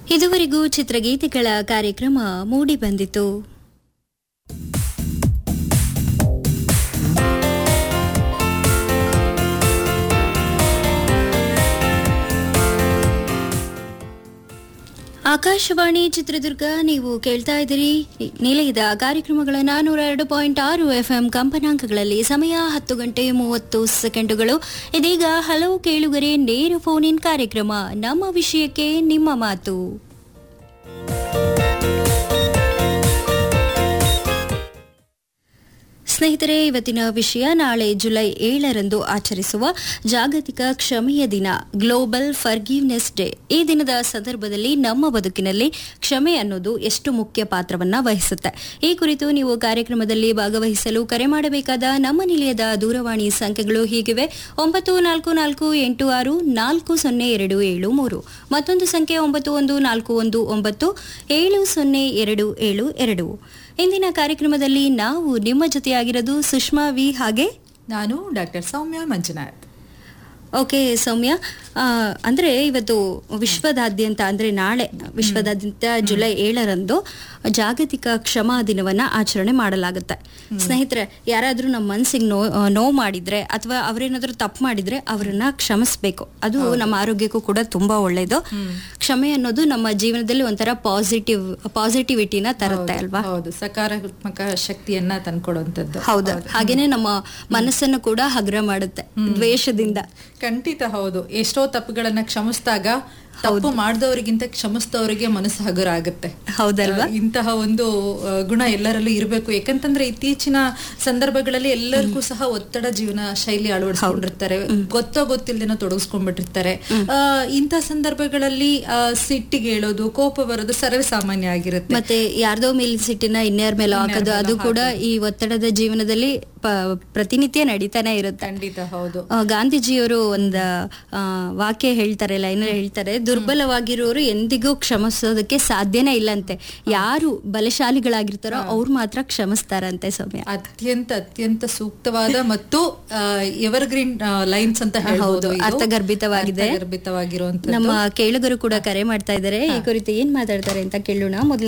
ಇದುವರೆಗೂ ಚಿತ್ರಗೀತೆಗಳ ಕಾರ್ಯಕ್ರಮ ಮೂಡಿ ಬಂದಿತು ಆಕಾಶವಾಣಿ ಚಿತ್ರದುರ್ಗ ನೀವು ಕೇಳ್ತಾ ಇದ್ದೀರಿ ನಿಲಯದ ಕಾರ್ಯಕ್ರಮಗಳ ನಾನೂರ ಎರಡು ಪಾಯಿಂಟ್ ಆರು ಎಫ್ಎಂ ಕಂಪನಾಂಕಗಳಲ್ಲಿ ಸಮಯ ಹತ್ತು ಗಂಟೆ ಮೂವತ್ತು ಸೆಕೆಂಡುಗಳು ಇದೀಗ ಹಲವು ಕೇಳುಗರೆ ನೇರ ಫೋನ್ ಇನ್ ಕಾರ್ಯಕ್ರಮ ನಮ್ಮ ವಿಷಯಕ್ಕೆ ನಿಮ್ಮ ಮಾತು ಸ್ನೇಹಿತರೆ ಇವತ್ತಿನ ವಿಷಯ ನಾಳೆ ಜುಲೈ ಏಳರಂದು ಆಚರಿಸುವ ಜಾಗತಿಕ ಕ್ಷಮೆಯ ದಿನ ಗ್ಲೋಬಲ್ ಫರ್ಗಿವ್ನೆಸ್ ಡೇ ಈ ದಿನದ ಸಂದರ್ಭದಲ್ಲಿ ನಮ್ಮ ಬದುಕಿನಲ್ಲಿ ಕ್ಷಮೆ ಅನ್ನೋದು ಎಷ್ಟು ಮುಖ್ಯ ಪಾತ್ರವನ್ನ ವಹಿಸುತ್ತೆ ಈ ಕುರಿತು ನೀವು ಕಾರ್ಯಕ್ರಮದಲ್ಲಿ ಭಾಗವಹಿಸಲು ಕರೆ ಮಾಡಬೇಕಾದ ನಮ್ಮ ನಿಲಯದ ದೂರವಾಣಿ ಸಂಖ್ಯೆಗಳು ಹೀಗಿವೆ ಒಂಬತ್ತು ನಾಲ್ಕು ನಾಲ್ಕು ಎಂಟು ಆರು ನಾಲ್ಕು ಸೊನ್ನೆ ಎರಡು ಏಳು ಮೂರು ಮತ್ತೊಂದು ಸಂಖ್ಯೆ ಒಂಬತ್ತು ಒಂದು ನಾಲ್ಕು ಒಂದು ಒಂಬತ್ತು ಏಳು ಸೊನ್ನೆ ಎರಡು ಏಳು ಎರಡು ಇಂದಿನ ಕಾರ್ಯಕ್ರಮದಲ್ಲಿ ನಾವು ನಿಮ್ಮ ಜೊತೆಯಾಗಿರೋದು ಸುಷ್ಮಾ ವಿ ಹಾಗೆ ನಾನು ಡಾಕ್ಟರ್ ಸೌಮ್ಯ ಮಂಜುನಾಥ್ ಓಕೆ ಸೌಮ್ಯ ಆ, ಅಂದ್ರೆ ಇವತ್ತು ವಿಶ್ವದಾದ್ಯಂತ ಅಂದ್ರೆ ನಾಳೆ ವಿಶ್ವದಾದ್ಯಂತ ಜುಲೈ ಏಳರಂದು ಜಾಗತಿಕ ಕ್ಷಮಾ ದಿನವನ್ನ ಆಚರಣೆ ಮಾಡಲಾಗುತ್ತೆ ಸ್ನೇಹಿತರೆ ಯಾರಾದ್ರೂ ನಮ್ಮ ಮನ್ಸಿಗೆ ನೋ ನೋವು ಮಾಡಿದ್ರೆ ಅಥವಾ ಅವರೇನಾದ್ರೂ ತಪ್ಪು ಮಾಡಿದ್ರೆ ಅವರನ್ನ ಕ್ಷಮಿಸ್ಬೇಕು ಅದು ನಮ್ಮ ಆರೋಗ್ಯಕ್ಕೂ ಕೂಡ ತುಂಬಾ ಒಳ್ಳೇದು ಕ್ಷಮೆ ಅನ್ನೋದು ನಮ್ಮ ಜೀವನದಲ್ಲಿ ಒಂಥರ ಪಾಸಿಟಿವ್ ಪಾಸಿಟಿವಿಟಿನ ತರುತ್ತೆ ಅಲ್ವಾ ಹೌದು ಸಕಾರಾತ್ಮಕ ಶಕ್ತಿಯನ್ನ ತಂದ್ಕೊಡುವಂಥದ್ದು ಹೌದು ಹಾಗೇನೆ ನಮ್ಮ ಮನಸ್ಸನ್ನು ಕೂಡ ಹಗುರ ಮಾಡುತ್ತೆ ದ್ವೇಷದಿಂದ ಖಂಡಿತ ಹೌದು ಎಷ್ಟೋ ತಪ್ಪುಗಳನ್ನ ಕ್ಷಮಿಸಿದಾಗ ತಪ್ಪು ಮಾಡಿದವರಿಗಿಂತ ಕ್ಷಮಿಸಿದವರಿಗೆ ಮನಸ್ಸು ಹಗುರ ಆಗುತ್ತೆ ಹೌದಲ್ವಾ ಆ, ಇಂತಹ ಒಂದು ಆ, ಗುಣ ಎಲ್ಲರಲ್ಲೂ ಇರಬೇಕು ಯಾಕಂತಂದ್ರೆ ಇತ್ತೀಚಿನ ಸಂದರ್ಭಗಳಲ್ಲಿ ಎಲ್ಲರಿಗೂ ಸಹ ಒತ್ತಡ ಜೀವನ ಶೈಲಿ ಅಳವಡಿಸ್ಕೊಂಡಿರ್ತಾರೆ ಗೊತ್ತೋ ಗೊತ್ತಿಲ್ದೇನೋ ತೊಡಗಿಸ್ಕೊಂಡ್ಬಿಟ್ಟಿರ್ತಾರೆ ಆ, ಇಂಥ ಸಂದರ್ಭಗಳಲ್ಲಿ ಆ, ಸಿಟ್ಟಿಗೆ ಹೇಳೋದು ಕೋಪ ಬರೋದು ಸರ್ವೇ ಸಾಮಾನ್ಯ ಆಗಿರುತ್ತೆ ಮತ್ತೆ ಯಾರ್ದೋ ಮೇಲಿನ ಸಿಟ್ಟಿನ ಇನ್ಯಾರ ಮೇಲೆ ಹಾಕೋದು ಅದು ಕೂಡ ಈ ಒತ್ತಡದ ಜೀವನದಲ್ಲಿ ಪ- ಪ್ರತಿನಿತ್ಯ ನಡೀತಾನೆ ಇರುತ್ತೆ ಖಂಡಿತ ಹೌದು ಆ, ಗಾಂಧೀಜಿಯವರು ಒಂದ ಆ, ವಾಕ್ಯ ಹೇಳ್ತಾರೆ ಲೈನಲ್ಲಿ ಹೇಳ್ತಾರೆ ದುರ್ಬಲವಾಗಿರೋರು ಎಂದಿಗೂ ಕ್ಷಮಿಸೋದಕ್ಕೆ ಸಾಧ್ಯನೇ ಇಲ್ಲಂತೆ ಯಾರು ಬಲಶಾಲಿಗಳಾಗಿರ್ತಾರೋ ಅವ್ರು ಮಾತ್ರ ಕ್ಷಮಿಸ್ತಾರಂತೆ ಸೌಮ್ಯ ಅತ್ಯಂತ ಅತ್ಯಂತ ಸೂಕ್ತವಾದ ಮತ್ತು ಎವರ್ ಗ್ರೀನ್ ಲೈನ್ಸ್ ಅಂತ ಹೇಳ್ಬೋದು ಇದು. ಅರ್ಥಗರ್ಭಿತವಾಗಿದೆ. ಅರ್ಥಗರ್ಭಿತವಾಗಿರುವಂತದ್ದು ನಮ್ಮ ಕೇಳುಗರು ಕೂಡ ಕರೆ ಮಾಡ್ತಾ ಇದ್ದಾರೆ ಈ ಕುರಿತು ಏನ್ ಮಾತಾಡ್ತಾರೆ ಅಂತ ಕೇಳೋಣ ಮೊದಲ